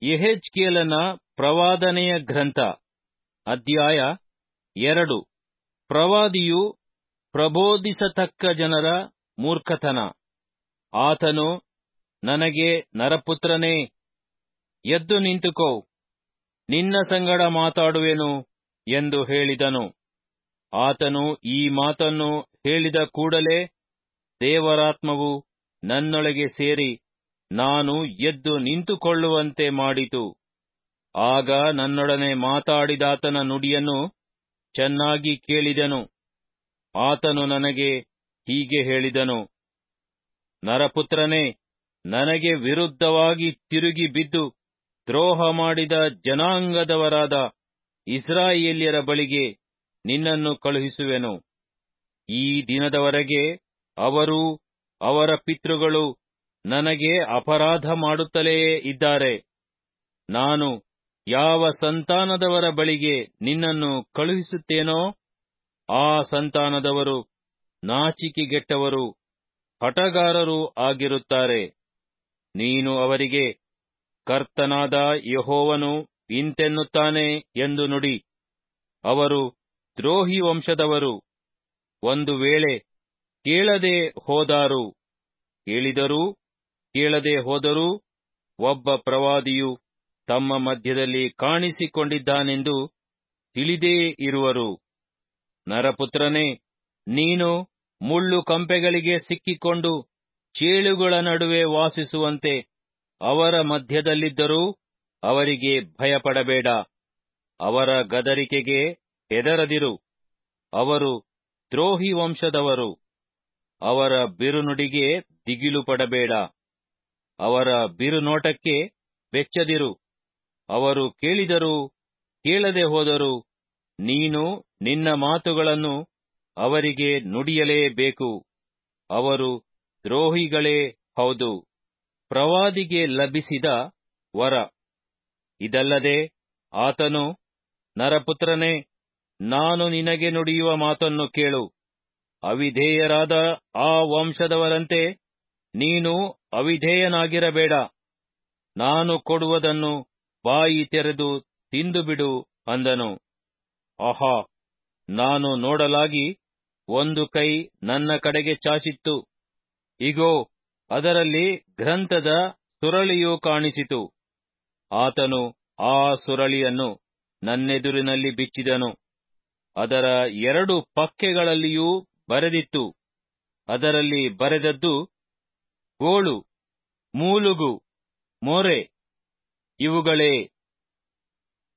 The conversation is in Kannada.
ಯೆಹೆಜ್ಕೇಲನ ಪ್ರವಾದನೆಯ ಗ್ರಂಥ ಅಧ್ಯಾಯ ಎರಡು ಪ್ರವಾದಿಯು ಪ್ರಬೋಧಿಸತಕ್ಕ ಜನರ ಮೂರ್ಖತನ ಆತನು ನನಗೆ ನರಪುತ್ರನೇ ಎದ್ದು ನಿಂತುಕೋ ನಿನ್ನ ಸಂಗಡ ಮಾತಾಡುವೆನು ಎಂದು ಹೇಳಿದನು ಆತನು ಈ ಮಾತನ್ನು ಹೇಳಿದ ಕೂಡಲೇ ದೇವರಾತ್ಮವು ನನ್ನೊಳಗೆ ಸೇರಿ ನಾನು ಎದ್ದು ನಿಂತುಕೊಳ್ಳುವಂತೆ ಮಾಡಿತು ಆಗ ನನ್ನೊಡನೆ ಮಾತಾಡಿದಾತನ ನುಡಿಯನ್ನು ಚೆನ್ನಾಗಿ ಕೇಳಿದೆನು ಆತನು ನನಗೆ ಹೀಗೆ ಹೇಳಿದನು ನರಪುತ್ರನೇ ನನಗೆ ವಿರುದ್ಧವಾಗಿ ತಿರುಗಿ ಬಿದ್ದು ದ್ರೋಹ ಮಾಡಿದ ಜನಾಂಗದವರಾದ ಇಸ್ರಾಯೇಲ್ಯರ ಬಳಿಗೆ ನಿನ್ನನ್ನು ಕಳುಹಿಸುವೆನು ಈ ದಿನದವರೆಗೆ ಅವರೂ ಅವರ ಪಿತೃಗಳು ನನಗೆ ಅಪರಾಧ ಮಾಡುತ್ತಲೇ ಇದ್ದಾರೆ ನಾನು ಯಾವ ಸಂತಾನದವರ ಬಳಿಗೆ ನಿನ್ನನ್ನು ಕಳುಹಿಸುತ್ತೇನೋ ಆ ಸಂತಾನದವರು ನಾಚಿಕೆಗೆಟ್ಟವರು ಹಠಗಾರರೂ ಆಗಿರುತ್ತಾರೆ ನೀನು ಅವರಿಗೆ ಕರ್ತನಾದ ಯಹೋವನು ಇಂತೆನ್ನುತ್ತಾನೆ ಎಂದು ನುಡಿ ಅವರು ದ್ರೋಹಿ ವಂಶದವರು ಒಂದು ವೇಳೆ ಕೇಳದೆ ಹೋದಾರು ಕೇಳಿದರೂ ಕೇಳದೆ ಹೋದರೂ ಒಬ್ಬ ಪ್ರವಾದಿಯು ತಮ್ಮ ಮಧ್ಯದಲ್ಲಿ ಕಾಣಿಸಿಕೊಂಡಿದ್ದಾನೆಂದು ತಿಳಿದೇ ಇರುವರು ನರಪುತ್ರನೇ ನೀನು ಮುಳ್ಳು ಕಂಪೆಗಳಿಗೆ ಸಿಕ್ಕಿಕೊಂಡು ಚೇಳುಗಳ ನಡುವೆ ವಾಸಿಸುವಂತೆ ಅವರ ಮಧ್ಯದಲ್ಲಿದ್ದರೂ ಅವರಿಗೆ ಭಯಪಡಬೇಡ ಅವರ ಗದರಿಕೆಗೆ ಹೆದರದಿರು ಅವರು ದ್ರೋಹಿ ವಂಶದವರು ಅವರ ಬಿರುನುಡಿಗೆ ದಿಗಿಲು ಪಡಬೇಡ ಅವರ ಬಿರುನೋಟಕ್ಕೆ ಬೆಚ್ಚದಿರು ಅವರು ಕೇಳಿದರೂ ಕೇಳದೆ ಹೋದರೂ ನೀನು ನಿನ್ನ ಮಾತುಗಳನ್ನು ಅವರಿಗೆ ನುಡಿಯಲೇಬೇಕು ಅವರು ದ್ರೋಹಿಗಳೇ ಹೌದು ಪ್ರವಾದಿಗೆ ಲಭಿಸಿದ ವರ ಇದಲ್ಲದೆ ಆತನು ನರಪುತ್ರನೇ ನಾನು ನಿನಗೆ ನುಡಿಯುವ ಮಾತನ್ನು ಕೇಳು ಅವಿಧೇಯರಾದ ಆ ವಂಶದವರಂತೆ ನೀನು ಅವಿಧೇಯನಾಗಿರಬೇಡ ನಾನು ಕೊಡುವುದನ್ನು ಬಾಯಿ ತೆರೆದು ತಿಂದುಬಿಡು ಅಂದನು ಆಹಾ ನಾನು ನೋಡಲಾಗಿ ಒಂದು ಕೈ ನನ್ನ ಕಡೆಗೆ ಚಾಚಿತ್ತು ಇಗೋ ಅದರಲ್ಲಿ ಗ್ರಂಥದ ಸುರಳಿಯು ಕಾಣಿಸಿತು ಆತನು ಆ ಸುರಳಿಯನ್ನು ನನ್ನೆದುರಿನಲ್ಲಿ ಬಿಚ್ಚಿದನು ಅದರ ಎರಡು ಪಕ್ಕೆಗಳಲ್ಲಿಯೂ ಬರೆದಿತ್ತು ಅದರಲ್ಲಿ ಬರೆದದ್ದು ಗೋಳು ಮೂಲುಗು ಮೊರೆ ಇವುಗಳೇ